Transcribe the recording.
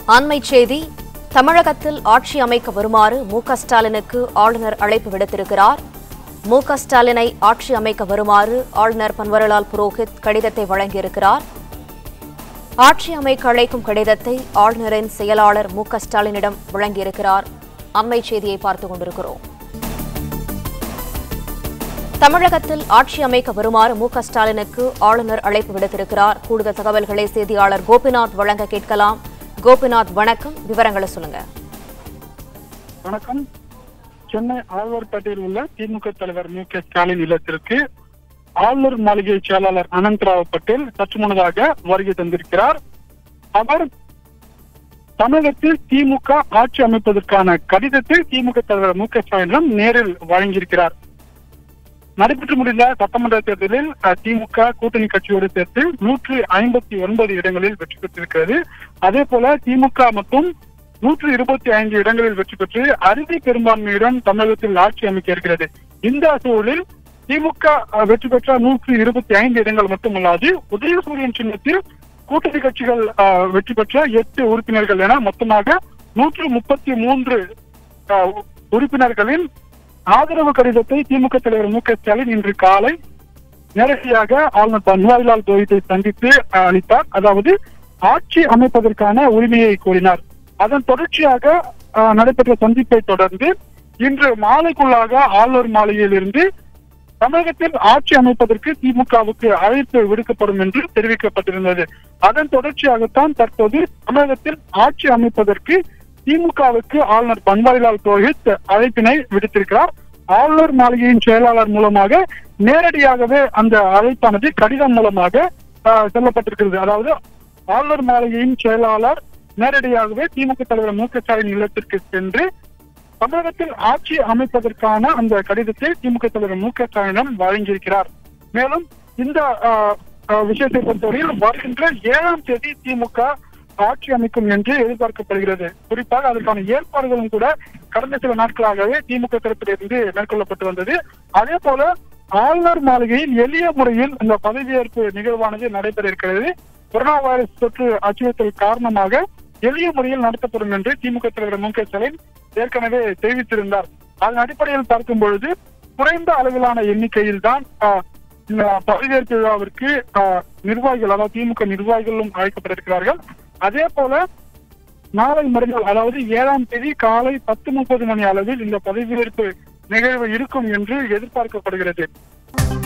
அண்மைச் செய்தி தமிழகத்தில் ஆட்சி அமைக்க வருமாறு மு க ஸ்டாலினுக்கு ஆளுநர் அழைப்பு விடுத்திருக்கிறார் மு க ஸ்டாலினை ஆட்சி அமைக்க வருமாறு ஆளுநர் பன்வரிலால் புரோஹித் கடிதத்தை வழங்கியிருக்கிறார் ஆட்சி அமைக்க அழைக்கும் கடிதத்தை ஆளுநரின் செயலாளர் மு க ஸ்டாலினிடம் வழங்கியிருக்கிறார் அண்மைச் செய்தியை பார்த்துக் கொண்டிருக்கிறோம் தமிழகத்தில் ஆட்சி அமைக்க வருமாறு மு க ஸ்டாலினுக்கு ஆளுநர் அழைப்பு விடுத்திருக்கிறார் கூடுதல் தகவல்களை செய்தியாளர் கோபிநாத் வழங்க கேட்கலாம் கோபிநாத் வணக்கம் விவரங்களை சொல்லுங்க வணக்கம் சென்னை ஆழ்வார்பேட்டையில் உள்ள திமுக தலைவர் மு க ஸ்டாலின் இல்லத்திற்கு ஆளுநர் மாளிகை செயலாளர் அனந்தராவ் பட்டேல் சற்று முன்னதாக வருகை தந்திருக்கிறார் அவர் தமிழகத்தில் திமுக ஆட்சி அமைப்பதற்கான கடிதத்தை திமுக தலைவர் மு க ஸ்டாலினிடம் நேரில் வழங்கியிருக்கிறார் நடைபெற்று முடிந்த சட்டமன்ற தேர்தலில் அஹ், திமுக கூட்டணி கட்சியோடு சேர்த்து நூற்று ஐம்பத்தி ஒன்பது இடங்களில் வெற்றி பெற்றிருக்கிறது அதே போல திமுக மற்றும் நூற்று இருபத்தி ஐந்து இடங்களில் வெற்றி பெற்று அறுதி பெரும்பான்மையுடன் தமிழகத்தில் ஆட்சி அமைக்க இருக்கிறது இந்த சூழலில் திமுக அஹ், வெற்றி பெற்ற நூற்று இருபத்தி ஐந்து இடங்கள் மட்டுமல்லாது உதயசூரியன் சின்னத்தில் கூட்டணி கட்சிகள் அஹ், வெற்றி பெற்ற எட்டு உறுப்பினர்கள் என மொத்தமாக நூற்று முப்பத்தி மூன்று அஹ், உறுப்பினர்களின் ஆதரவு கடிதத்தை திமுக தலைவர் மு க ஸ்டாலின் இன்று காலை நேரடியாக ஆளுநர் பன்வாரிலால் புரோஹித்தை சந்தித்து அஹ், அளித்தார் அதாவது ஆட்சி அமைப்பதற்கான உரிமையை கோரினார் அதன் தொடர்ச்சியாக அஹ், நடைபெற்ற சந்திப்பை தொடர்ந்து இன்று மாலைக்குள்ளாக ஆளுநர் மாளிகையில் இருந்து தமிழகத்தில் ஆட்சி அமைப்பதற்கு திமுகவுக்கு அழைப்பு விடுக்கப்படும் என்று தெரிவிக்கப்பட்டிருந்தது அதன் தொடர்ச்சியாகத்தான் தற்போது தமிழகத்தில் ஆட்சி அமைப்பதற்கு திமுகவுக்கு ஆளுநர் பன்வாரிலால் புரோஹித் அழைப்பினை விடுத்திருக்கிறார் ஆளுநர் மாளிகையின் செயலாளர் மூலமாக நேரடியாகவே அந்த அழைப்பானது கடிதம் மூலமாக ஆஹ், செல்லப்பட்டிருக்கிறது அதாவது ஆளுநர் மாளிகையின் செயலாளர் நேரடியாகவே திமுக தலைவர் மு க ஸ்டாலின் இல்லத்திற்கு சென்று தமிழகத்தில் ஆட்சி அமைப்பதற்கான அந்த கடிதத்தை திமுக தலைவர் மு க ஸ்டாலினிடம் வழங்கியிருக்கிறார் மேலும் இந்த ஆஹ், ஆஹ், விஷயத்தை பொறுத்தவரையில் வருகின்ற ஏழாம் தேதி திமுக ஆட்சி அமைக்கும் என்று எதிர்பார்க்கப்படுகிறது குறிப்பாக அதற்கான ஏற்பாடுகளும் கூட கடந்த சில நாட்களாகவே திமுக தரப்பிலிருந்து மேற்கொள்ளப்பட்டு வந்தது அதே போல ஆளுநர் மாளிகையில் எளிய முறையில் இந்த பதவியேற்பு நிகழ்வானது நடைபெற இருக்கிறது கொரோனா வைரஸ் தொற்று அச்சுறுத்தல் காரணமாக எளிய முறையில் நடத்தப்படும் என்று திமுக தலைவர் மு க ஸ்டாலின் ஏற்கனவே தெரிவித்திருந்தார் அதன் அடிப்படையில் பார்க்கும் பொழுது குறைந்த அளவிலான எண்ணிக்கையில் தான் இந்த பதவியேற்பு விழாவிற்கு ஆஹ், நிர்வாகிகள் அதாவது திமுக நிர்வாகிகளும் அழைக்கப்பட்டிருக்கிறார்கள் அதே போல நாளை மறுநாள் அதாவது ஏழாம் தேதி காலை பத்து முப்பது மணி அளவில் இந்த பதவியேற்பு நிகழ்வு இருக்கும் என்று எதிர்பார்க்கப்படுகிறது